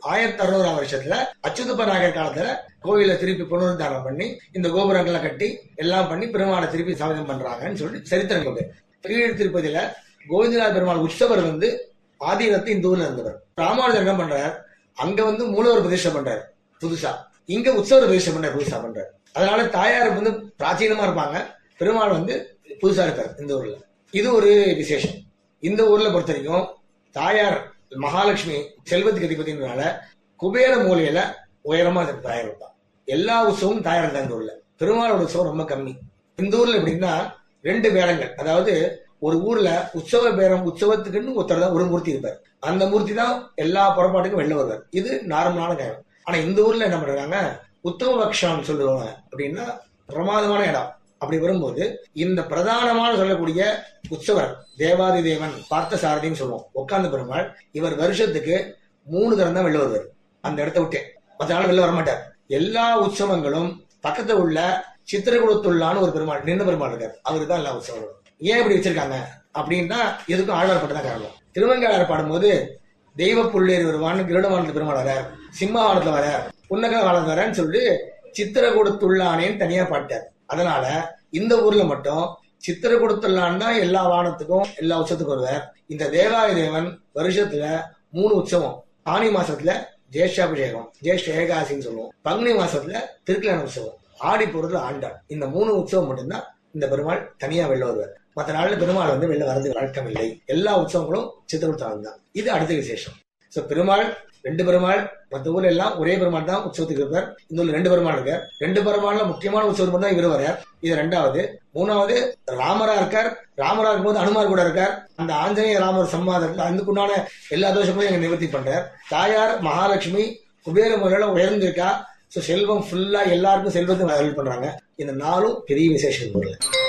ஆயிரத்தி அறுநூறாம் வருஷத்துல அச்சுதப்ப நாயகர் காலத்துல கோயிலை திருப்பி புனருத்தாரணம் பண்ணி இந்த கோபுரங்களை கட்டி எல்லாம் பண்ணி பெருமாளை திருப்பி சமதம் பண்றாங்கன்னு சொல்லிட்டு சரித்திரம் இருக்கு கீழ் திருப்பதியில கோவிந்தநாத பெருமாள் உற்சவர் வந்து ஆதீனத்து இந்த ஊர்ல இருந்தவர் ராமானுஜர் என்ன பண்றார் அங்க வந்து மூலவர் பிரதிஷ்டை பண்றாரு புதுசா இங்க உற்சவர் பிரதிஷ்டை பண்றாரு புதுசா பண்றாரு அதனால தாயார் வந்து பிராச்சீனமா இருப்பாங்க பெருமாள் வந்து புதுசா இருக்காரு இந்த ஊர்ல இது ஒரு விசேஷம் இந்த ஊர்ல பொறுத்த வரைக்கும் தாயார் மகாலட்சுமி செல்வத்துக்கு அதிபதினால குபேர மூலையில உயரமா இருக்கு தாயார் இருப்பா எல்லா உற்சவமும் தாயார் தான் இந்த ஊர்ல பெருமாளோட உற்சவம் ரொம்ப கம்மி இந்த ஊர்ல எப்படின்னா ரெண்டு பேரங்கள் அதாவது ஒரு ஊர்ல உற்சவ பேரம் உற்சவத்துக்குன்னு ஒருத்தர் தான் ஒரு மூர்த்தி இருப்பார் அந்த மூர்த்தி தான் எல்லா புறப்பாட்டுக்கும் வெளில வருவார் இது நார்மலான காயம் ஆனா இந்த ஊர்ல என்ன பண்றாங்க உத்தம பக்ஷான்னு சொல்லுவாங்க அப்படின்னா பிரமாதமான இடம் அப்படி வரும்போது இந்த பிரதானமான சொல்லக்கூடிய உற்சவர் தேவாதி தேவன் பார்த்த சாரதின்னு சொல்லுவோம் உட்கார்ந்த பெருமாள் இவர் வருஷத்துக்கு மூணு தரம் தான் வெளில வருவார் அந்த இடத்த விட்டே மற்ற நாள் வெளில வரமாட்டார் எல்லா உற்சவங்களும் பக்கத்துல உள்ள சித்திரகுலத்துள்ளான்னு ஒரு பெருமாள் நின்று பெருமாள் இருக்கார் அவரு தான் எல்லா உற்சவங்களும் ஏன் இப்படி வச்சிருக்காங்க அப்படின்னா எதுக்கும் ஆழ்வார்பட்டு தான் காரணம் திருமங்கையாளர் பாடும்போது தெய்வ புள்ளேறி வருவான்னு கிருடவானத்து பெருமாள் வரார் சிம்மவானத்துல வரார் புன்னக வானத்துல வரேன்னு சொல்லிட்டு சித்திரகுடத்துள்ளானேன்னு தனியா பாட்டார் அதனால இந்த ஊர்ல மட்டும் சித்திரகுடத்துள்ளான் தான் எல்லா வானத்துக்கும் எல்லா உற்சவத்துக்கும் வருவார் இந்த தேவாய தேவன் வருஷத்துல மூணு உற்சவம் ஆனி மாசத்துல ஜேஷ்டாபிஷேகம் ஜேஷ்ட ஏகாசின்னு சொல்லுவோம் பங்குனி மாசத்துல திருக்கல்யாண உற்சவம் ஆடி போறதுல ஆண்டாள் இந்த மூணு உற்சவம் மட்டும்தான் இந்த பெருமாள் தனியா வெளில வருவார் மற்ற நாள்ல பெருமாள் வந்து வெளில வரது வழக்கம் இல்லை எல்லா உற்சவங்களும் சித்திரகுடத்தாலும் தான் இது அடுத்த விசேஷம் சோ பெருமாள் ரெண்டு பெருமாள் மற்ற ஊர்ல எல்லாம் ஒரே பெருமாள் தான் உற்சவத்துக்கு இருப்பார் இந்த ஊர்ல ரெண்டு பெருமாள் இருக்கார் ரெண்டு பெருமாள்ல முக்கியமான உற்சவம் தான் இவர் வரார் இது ரெண்டாவது மூணாவது ராமரா இருக்கார் ராமரா இருக்கும்போது அனுமார் கூட இருக்கார் அந்த ஆஞ்சநேய ராமர் சம்மாதத்துல அதுக்குண்டான எல்லா தோஷங்களும் எங்க நிவர்த்தி பண்றார் தாயார் மகாலட்சுமி குபேர முறையில உயர்ந்திருக்கா சோ செல்வம் ஃபுல்லா எல்லாருக்கும் செல்வத்தை அருள் பண்றாங்க இந்த நாளும் பெரிய விசேஷம் இந்த ஊர்ல